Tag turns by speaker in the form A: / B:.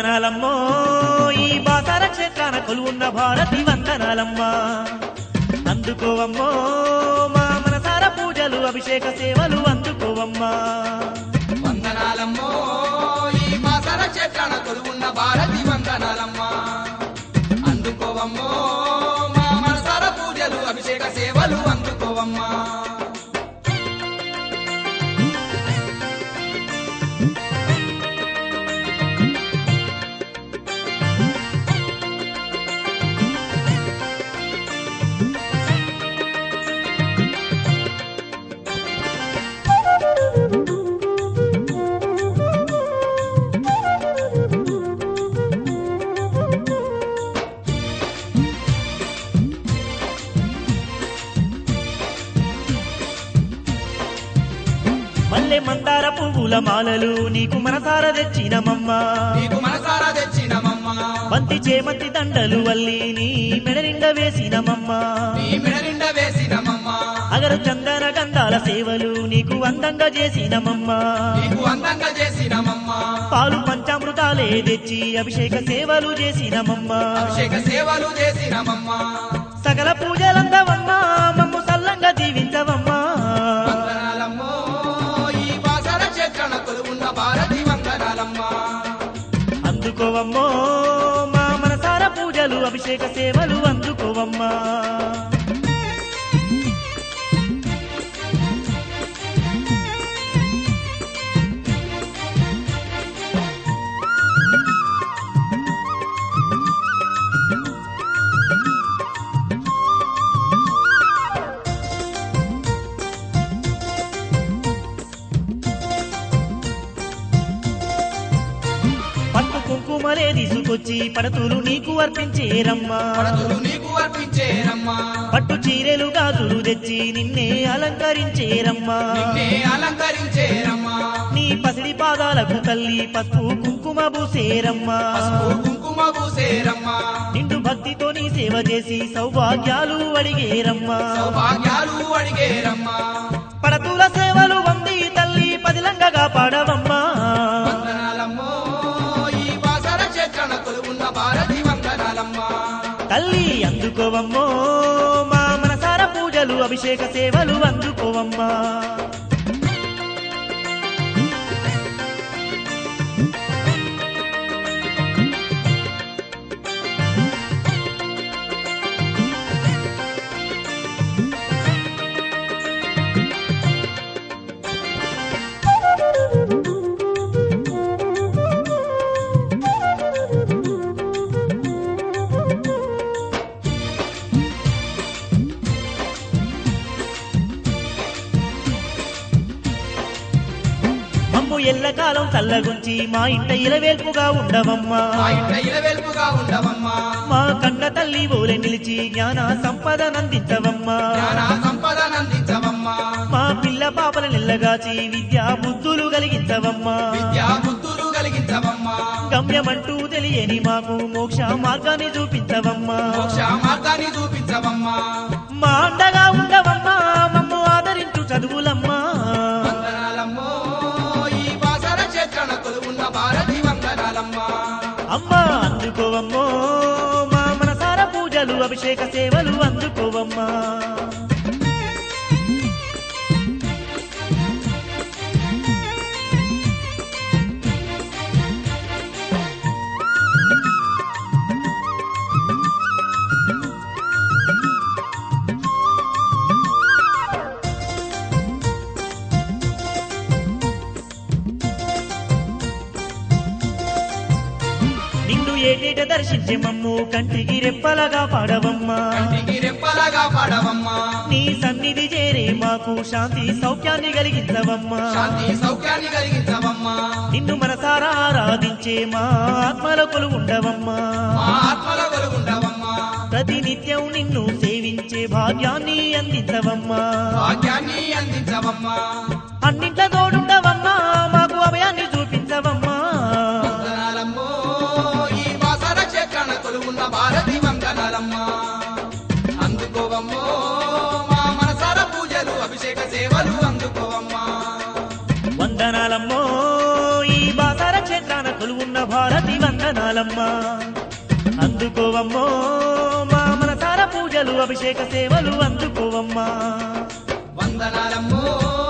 A: వందనాలమ్మో ఈ బాసార క్షేత్రాన కొలువున్న భారతి వందనాలమ్మా అందుకోవమ్మో మా మనసార పూజలు అభిషేక సేవలు అందుకోవమ్మా
B: వందనాలమ్మో ఈ మాసర చెట్లన కొలువున్న భారతి వందనాలమ్మా అందుకోవమ్మో మా మనసార పూజలు అభిషేక సేవలు అందుకోవమ్మా
A: మల్లె మందార పువ్వుల మాలలు నీకు మనసార తెచ్చినమమ్మా
B: నీకు మనసారా తెచ్చినమమ్మా
A: బంతి చేమంతి దండలు వల్లి నీ మెడనిండ వేసినమమ్మా
B: నీ మెడ నిండా వేసినమమ్మా
A: అగరు చందన గంధాల సేవలు నీకు అందంగా చేసినమమ్మా
B: నీకు అందంగా చేసినమమ్మా
A: పాలు పంచామృతాలే తెచ్చి అభిషేక సేవలు చేసినమమ్మా
B: అభిషేక సేవలు చేసినమమ్మా
A: సకల పూజలందవమ్మా మమ్ము సల్లంగా దీవించవమ్మా
B: వందనాలమ్మో ఈ మాసర చెట్లన కొలువున్న భారతి వందనాలమ్మా
A: అందుకోవమ్మో మా మనసార పూజలు అభిషేక సేవలు అందుకోవమ్మా పట్టు కుంకుమలే తీసుకొచ్చి పడతులు నీకు అర్పించేరమ్మా
B: పడతులు నీకు అర్పించేరమ్మా
A: పట్టు చీరెలు గాజులు తెచ్చి నిన్నే అలంకరించేరమ్మా
B: నిన్నే అలంకరించేరమ్మా
A: నీ పసిడి పాదాలకు తల్లి పసుపు కుంకుమ పూసేరమ్మా
B: పసుపు కుంకుమ పూసేరమ్మా
A: నిండు భక్తితో నీ సేవ చేసి సౌభాగ్యాలు అడిగేరమ్మా
B: సౌభాగ్యాలు అడిగేరమ్మా
A: పడతుల సేవలు వంది తల్లి పదిలంగగా పాడవమ్మా
B: వందనాలమ్మో ఈ బాసర చెట్లన కొలువున్న భారతి వందనాలమ్మా
A: తల్లి అందుకోవమ్మో మా మనసార పూజలు అభిషేక సేవలు అందుకోవమ్మా మమ్ము ఎల్లకాలం చల్లగుంచి మా ఇంట ఇలవేల్పుగా ఉండవమ్మా
B: మా ఇంట ఇలవెల్పుగా ఉండవమ్మా
A: మా కన్న తల్లి ఓలె నిలిచి జ్ఞాన సంపదనందించవమ్మా
B: జ్ఞాన సంపదనందించవమ్మా
A: మా పిల్ల పాపల నిల్లగాచి విద్యా బుద్ధులు కలిగించవమ్మా
B: విద్యా బుద్ధులు కలిగించవమ్మా
A: గమ్యమంటూ తెలియని మాకు మోక్ష మార్గాన్ని చూపించవమ్మా
B: మోక్ష మార్గాన్ని చూపించవమ్మా
A: మా అండగా ఉండవమ్మా మమ్ము ఆదరించు చదువులమ్మా
B: వందనాలమ్మో ఈ బాసర చెట్లన కొలువున్న భారతి వందనాలమ్మా
A: అమ్మా అందుకోవమ్మో మా మనసార పూజలు అభిషేక సేవలు అందుకోవమ్మా నిన్ను ఏటేట దర్శించే మమ్ము కంటికి రెప్పలగా పాడవమ్మా
B: కంటికి రెప్పలాగా పాడవమ్మా
A: నీ సన్నిధి చేరే మాకు శాంతి సౌఖ్యాన్ని కలిగించవమ్మా
B: శాంతి సౌఖ్యాన్ని కలిగించవమ్మా
A: నిన్ను మనసారా ఆరాధించే మా ఆత్మల ఉండవమ్మా
B: మా ఆత్మల వెలుగుండవమ్మా
A: ప్రతినిత్యం నిన్ను సేవించే భాగ్యాన్ని అందించవమ్మా
B: భాగ్యాన్ని అందించవమ్మా
A: అన్నింట్ల తోడుండవమ్మా మాకు అభయాన్ని చూపించవమ్మా
B: వందనాలమ్మో ఈ బాసర చెట్లన కొలువున్న భారతి వందనాలమ్మా అందుకోవమ్మో మా మనసార పూజలు అభిషేక సేవలు అందుకోవమ్మా
A: వందనాలమ్మో ఈ బాసార క్షేత్రాన కొలువున్న భారతి వందన వందనాలమ్మా అందుకోవమ్మో మా మనసార పూజలు అభిషేక సేవలు అందుకోవమ్మా
B: వందనాలమ్మో